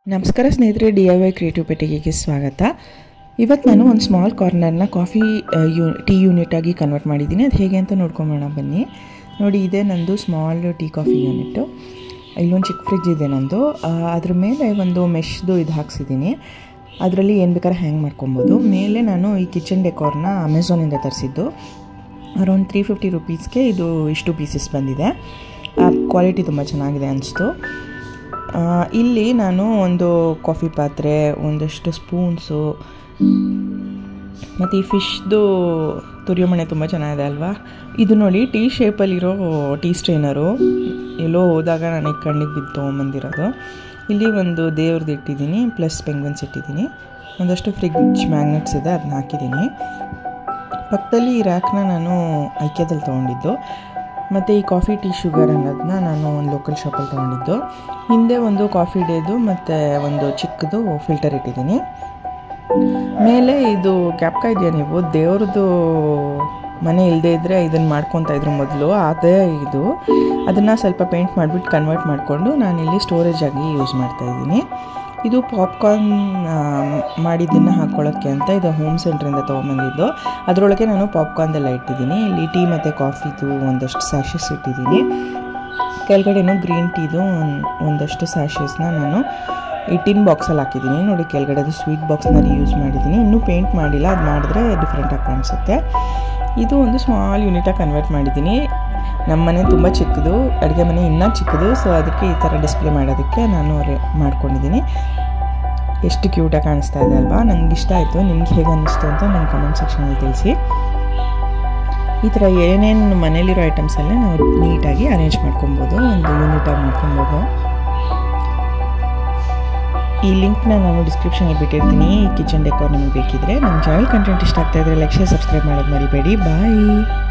ನಮಸ್ಕಾರ ಸ್ನೇಹಿತರೆ D I Y creative ಪೆಟ್ಟಿಗೆಗೆ ಸ್ವಾಗತ ಇವತ್ತು ನಾನು ಒಂದು ಸ್ಮಾಲ್ ಕಾರ್ನರ್ನ ಕಾಫಿ ಯೂ ಟೀ ಯೂನಿಟ್ ಆಗಿ ಕನ್ವರ್ಟ್ ಮಾಡಿದ್ದೀನಿ ಅದು ಹೇಗೆ ಅಂತ ನೋಡ್ಕೊಂಬೋಣ ಬನ್ನಿ ನೋಡಿ ಇದೇ ನಂದು ಸ್ಮಾಲ್ ಟೀ ಕಾಫಿ ಯೂನಿಟ್ಟು ಇಲ್ಲೊಂದು ಚಿಕ್ಕ ಫ್ರಿಜ್ ಇದೆ ನಂದು ಆ, ಅದ್ರ ಮೇಲೆ ಒಂದು ಮೆಶ್ದು ಇದು ಹಾಕ್ಸಿದ್ದೀನಿ ಅದರಲ್ಲಿ ಏನು ಬೇಕಾದ್ರೆ ಹ್ಯಾಂಗ್ ಮಾಡ್ಕೊಬೋದು ಮೇಲೆ ನಾನು ಈ ಕಿಚನ್ ಡೆಕೋರ್ನ ಅಮೆಝಾನಿಂದ ತರಿಸಿದ್ದು ಅರೌಂಡ್ ತ್ರೀ ಫಿಫ್ಟಿ ರುಪೀಸ್ಗೆ ಇದು ಇಷ್ಟು ಪೀಸಸ್ ಬಂದಿದೆ ಕ್ವಾಲಿಟಿ ತುಂಬ ಚೆನ್ನಾಗಿದೆ ಅನಿಸ್ತು ಆ, ಇಲ್ಲಿ ನಾನು ಒಂದು ಕಾಫಿ ಪಾತ್ರೆ ಒಂದಷ್ಟು ಸ್ಪೂನ್ಸು ಮತ್ತು ಈ ಫಿಶ್ದು ತುರಿಯೋ ಮಣೆ ತುಂಬ ಚೆನ್ನಾಗಿದೆ ಅಲ್ವಾ ಇದು ನೋಡಿ ಟೀ ಶೇಪಲ್ಲಿರೋ ಟೀ ಸ್ಟ್ರೈನರು ಎಲ್ಲೋ ಹೋದಾಗ ನನಗೆ ಕಣ್ಣಿಗೆ ಬಿದ್ದು ತೊಗೊಂಬಂದಿರೋದು ಇಲ್ಲಿ ಒಂದು ದೇವ್ರದ್ದು ಇಟ್ಟಿದ್ದೀನಿ ಪ್ಲಸ್ ಪೆಂಗ್ವಿನ್ಸ್ ಇಟ್ಟಿದ್ದೀನಿ ಒಂದಷ್ಟು ಫ್ರಿಡ್ಜ್ ಮ್ಯಾಗ್ನೆಟ್ಸ್ ಇದೆ ಅದನ್ನ ಹಾಕಿದ್ದೀನಿ ಪಕ್ಕದಲ್ಲಿ ಈ ರ್ಯಾಕ್ನ ನಾನು ಐಕ್ಯದಲ್ಲಿ ತೊಗೊಂಡಿದ್ದು ಮತ್ತು ಈ ಕಾಫಿ ಟೀ ಶುಗರ್ ಅನ್ನೋದನ್ನ ನಾನು ಒಂದು ಲೋಕಲ್ ಶಾಪಲ್ಲಿ ತೊಗೊಂಡಿದ್ದು ಹಿಂದೆ ಒಂದು ಕಾಫಿ ಡೇದು ಮತ್ತು ಒಂದು ಚಿಕ್ಕದು ಫಿಲ್ಟರ್ ಇಟ್ಟಿದ್ದೀನಿ ಮೇಲೆ ಇದು ಕ್ಯಾಪ್ಕ ಇದೆಯಾ ನೀವು ದೇವ್ರದ್ದು ಮನೆ ಇಲ್ಲದೆ ಇದ್ದರೆ ಇದನ್ನು ಮಾಡ್ಕೊತಾ ಇದ್ರು ಮೊದಲು ಅದೇ ಇದು ಅದನ್ನು ಸ್ವಲ್ಪ ಪೇಂಟ್ ಮಾಡಿಬಿಟ್ಟು ಕನ್ವರ್ಟ್ ಮಾಡಿಕೊಂಡು ನಾನಿಲ್ಲಿ ಸ್ಟೋರೇಜ್ ಆಗಿ ಯೂಸ್ ಮಾಡ್ತಾ ಇದ್ದೀನಿ ಇದು ಪಾಪ್ಕಾರ್ನ್ ಮಾಡಿದ್ದನ್ನು ಹಾಕ್ಕೊಳ್ಳೋಕ್ಕೆ ಅಂತ ಇದು ಹೋಮ್ ಸೆಂಟ್ರಿಂದ ತೊಗೊಂಬಂದಿದ್ದು ಅದರೊಳಗೆ ನಾನು ಪಾಪ್ಕಾರ್ನ್ದೆಲ್ಲ ಇಟ್ಟಿದ್ದೀನಿ ಇಲ್ಲಿ ಟೀ ಮತ್ತು ಕಾಫಿದು ಒಂದಷ್ಟು ಸ್ಯಾಶಸ್ ಇಟ್ಟಿದ್ದೀನಿ ಕೆಳಗಡೆನೂ ಗ್ರೀನ್ ಟೀದು ಒಂದ್- ಒಂದಷ್ಟು ಸ್ಯಾಶಸ್ನ ನಾನು ಈ ಟಿನ್ ಬಾಕ್ಸಲ್ಲಿ ಹಾಕಿದ್ದೀನಿ ನೋಡಿ ಕೆಳಗಡೆದು ಸ್ವೀಟ್ ಬಾಕ್ಸ್ನ ಯೂಸ್ ಮಾಡಿದ್ದೀನಿ ಇನ್ನೂ ಪೇಂಟ್ ಮಾಡಿಲ್ಲ ಅದು ಮಾಡಿದ್ರೆ ಡಿಫ್ರೆಂಟಾಗಿ ಕಾಣಿಸುತ್ತೆ ಇದು ಒಂದು ಸ್ಮಾಲ್ ಯೂನಿಟಾಗಿ ಕನ್ವರ್ಟ್ ಮಾಡಿದ್ದೀನಿ ನಮ್ಮ ಮನೆ ತುಂಬ ಚಿಕ್ಕದು ಅಡುಗೆ ಮನೆ ಇನ್ನೂ ಚಿಕ್ಕದು ಸೊ ಅದಕ್ಕೆ ಈ ಥರ ಡಿಸ್ಪ್ಲೇ ಮಾಡೋದಕ್ಕೆ ನಾನು ರೆ- ಮಾಡ್ಕೊಂಡಿದ್ದೀನಿ ಎಷ್ಟು ಕ್ಯೂಟಾಗಿ ಕಾಣಿಸ್ತಾ ಇದೆ ಅಲ್ವಾ ನಂಗೆ ಇಷ್ಟ ಆಯಿತು ನಿಮ್ಗೆ ಹೇಗೆ ಅನ್ನಿಸ್ತು ಅಂತ ನನ್ನ ಕಮೆಂಟ್ ಸೆಕ್ಷನಲ್ಲಿ ತಿಳಿಸಿ ಈ ಥರ ಏನೇನು ಮನೇಲಿರೋ ಐಟಮ್ಸಲ್ಲೇ ನಾವು ನೀಟಾಗಿ ಅರೇಂಜ್ ಮಾಡ್ಕೊಬೋದು ಒಂದು ಯೂನಿಟಾಗಿ ಮಾಡ್ಕೊಬೋದು ಈ ಲಿಂಕ್ನ ನಾನು ಡಿಸ್ಕ್ರಿಪ್ಷನಲ್ಲಿ ಬಿಟ್ಟಿರ್ತೀನಿ ಈ ಕಿಚನ್ ಡೆಕೋರ್ ನಿಮಗೆ ಬೇಕಿದ್ರೆ ನಮ್ಮ ಚಾನಲ್ ಕಂಟೆಂಟ್ ಇಷ್ಟ ಆಗ್ತಾ ಇದ್ರೆ ಲೈಕ್ ಶೇರ್ ಸಬ್ಸ್ಕ್ರೈಬ್ ಮಾಡೋದು ಮರಿಬೇಡಿ ಬಾಯ್